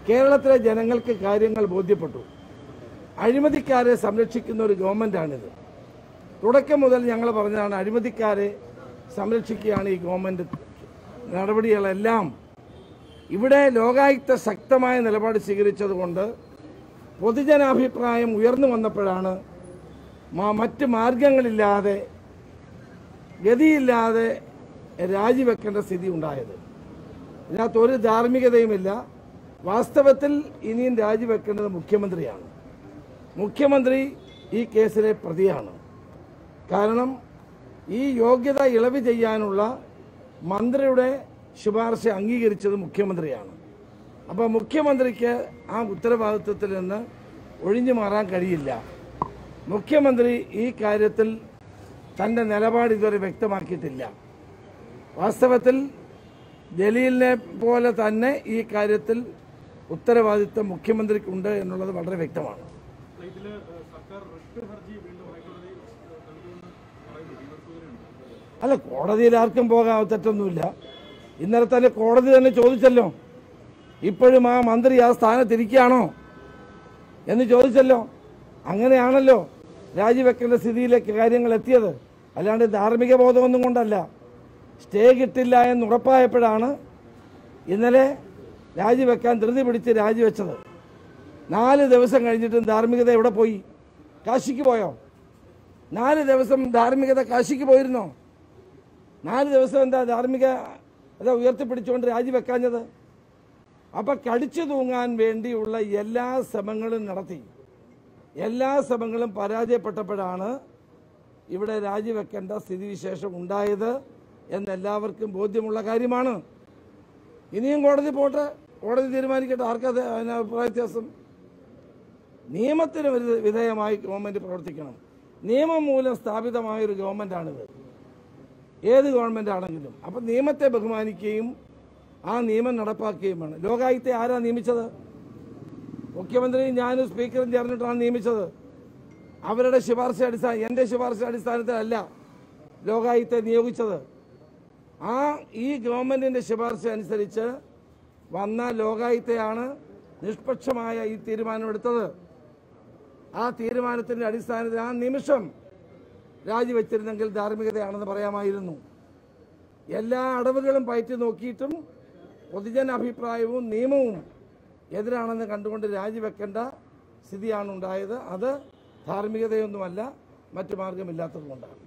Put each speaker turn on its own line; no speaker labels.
കേരളത്തിലെ ജനങ്ങൾക്ക് കാര്യങ്ങൾ ബോധ്യപ്പെട്ടു അഴിമതിക്കാരെ സംരക്ഷിക്കുന്ന ഒരു ഗവൺമെന്റാണിത് തുടക്കം മുതൽ ഞങ്ങൾ പറഞ്ഞതാണ് അഴിമതിക്കാരെ സംരക്ഷിക്കുകയാണ് ഈ ഗവൺമെന്റ് നടപടികളെല്ലാം ഇവിടെ ലോകായുക്ത ശക്തമായ നിലപാട് സ്വീകരിച്ചതുകൊണ്ട് പൊതുജനാഭിപ്രായം ഉയർന്നു വന്നപ്പോഴാണ് മ- മറ്റ് മാർഗങ്ങളില്ലാതെ ഗതിയില്ലാതെ രാജിവെക്കേണ്ട സ്ഥിതി ഉണ്ടായത് ഇതിനകത്ത് ഒരു ധാർമ്മികതയുമില്ല വാസ്തവത്തിൽ ഇനിയും രാജിവെക്കേണ്ടത് മുഖ്യമന്ത്രിയാണ് മുഖ്യമന്ത്രി ഈ കേസിലെ പ്രതിയാണ് കാരണം ഈ യോഗ്യത ഇളവ് ചെയ്യാനുള്ള മന്ത്രിയുടെ ശുപാർശ അംഗീകരിച്ചത് മുഖ്യമന്ത്രിയാണ് അപ്പോൾ മുഖ്യമന്ത്രിക്ക് ആ ഉത്തരവാദിത്വത്തിൽ നിന്ന് ഒഴിഞ്ഞു മാറാൻ കഴിയില്ല മുഖ്യമന്ത്രി ഈ കാര്യത്തിൽ തന്റെ നിലപാട് ഇതുവരെ വ്യക്തമാക്കിയിട്ടില്ല വാസ്തവത്തിൽ ജലീലിനെ പോലെ തന്നെ ഈ കാര്യത്തിൽ ഉത്തരവാദിത്വം മുഖ്യമന്ത്രിക്കുണ്ട് എന്നുള്ളത് വളരെ വ്യക്തമാണ്
ഇതില് ഏഹ്, സർക്കാർ റിട്ട് ഹർജി വീണ്ടും ഹൈക്കോടതി നൽകുമെന്ന് പറയുന്നു തീർപ്പുകരുണ്ട്
അല്ല കോടതിയിൽ ആർക്കും പോകാൻ തെറ്റൊന്നുമില്ല ഇന്നലെ തന്നെ കോടതി തന്നെ ചോദിച്ചല്ലോ ഇപ്പോഴും ആ മന്ത്രി ആ സ്ഥാനത്തിരിക്കുകയാണോ എന്ന് ചോദിച്ചല്ലോ അങ്ങനെയാണല്ലോ രാജിവെക്കേണ്ട സ്ഥിതിയിലേക്ക് കാര്യങ്ങൾ എത്തിയത് അല്ലാണ്ട് ധാർമ്മിക ബോധമൊന്നും കൊണ്ടല്ല സ്റ്റേ കിട്ടില്ല എന്ന് ഉറപ്പായപ്പോഴാണ് ഇന്നലെ രാജിവെക്കാൻ ധൃതി പിടിച്ച് രാജിവെച്ചത് നാല് ദിവസം കഴിഞ്ഞിട്ടും ധാർമ്മികത എവിടെ പോയി കാശിക്ക് പോയോ നാല് ദിവസം ധാർമ്മികത കാശിക്ക് പോയിരുന്നോ നാല് ദിവസം എന്താ ധാർമ്മിക അതാ ഉയർത്തിപ്പിടിച്ചുകൊണ്ട് രാജിവെക്കാഞ്ഞത് അപ്പൊ കടിച്ചു തൂങ്ങാൻ വേണ്ടിയുള്ള എല്ലാ ശ്രമങ്ങളും നടത്തി എല്ലാ ശ്രമങ്ങളും പരാജയപ്പെട്ടപ്പോഴാണ് ഇവിടെ രാജിവെക്കേണ്ട സ്ഥിതിവിശേഷം ഉണ്ടായത് എന്ന് എല്ലാവർക്കും ബോധ്യമുള്ള കാര്യമാണ് ഇനിയും കോടതി പോട്ടെ കോടതി തീരുമാനിക്കട്ടെ ആർക്കാ അത് അതിന് അഭിപ്രായ വ്യത്യാസം നിയമത്തിന് ഒരു വിധേയമായി ഗവൺമെന്റ് പ്രവർത്തിക്കണം നിയമം മൂലം സ്ഥാപിതമായ ഒരു ഗവൺമെന്റാണിത് ഏത് ഗവൺമെന്റ് ആണെങ്കിലും അപ്പൊ നിയമത്തെ ബഹുമാനിക്കുകയും ആ നിയമം നടപ്പാക്കുകയും വേണം ലോകായുക്തെ ആരാ നിയമിച്ചത് മുഖ്യമന്ത്രി ഞാനും സ്പീക്കറും ചേർന്നിട്ടാണ് നിയമിച്ചത് അവരുടെ ശുപാർശ അടിസ്ഥാന എന്റെ ശുപാർശ അടിസ്ഥാനത്തിലല്ല ലോകായുക്തെ നിയോഗിച്ചത് ആ ഈ ഗവൺമെന്റിന്റെ ശുപാർശ അനുസരിച്ച് വന്ന ലോകായുക്തയാണ് നിഷ്പക്ഷമായ ഈ തീരുമാനമെടുത്തത് ആ തീരുമാനത്തിന്റെ അടിസ്ഥാനത്തിൽ ആ നിമിഷം രാജിവെച്ചിരുന്നെങ്കിൽ ധാർമ്മികതയാണെന്ന് പറയാമായിരുന്നു എല്ലാ അടവുകളും പയറ്റി നോക്കിയിട്ടും പൊതുജന അഭിപ്രായവും നിയമവും എതിരാണെന്ന് കണ്ടുകൊണ്ട് രാജിവെക്കേണ്ട സ്ഥിതിയാണ് ഉണ്ടായത് അത് ധാർമ്മികതയൊന്നുമല്ല മറ്റു മാർഗമില്ലാത്തതുകൊണ്ടാണ്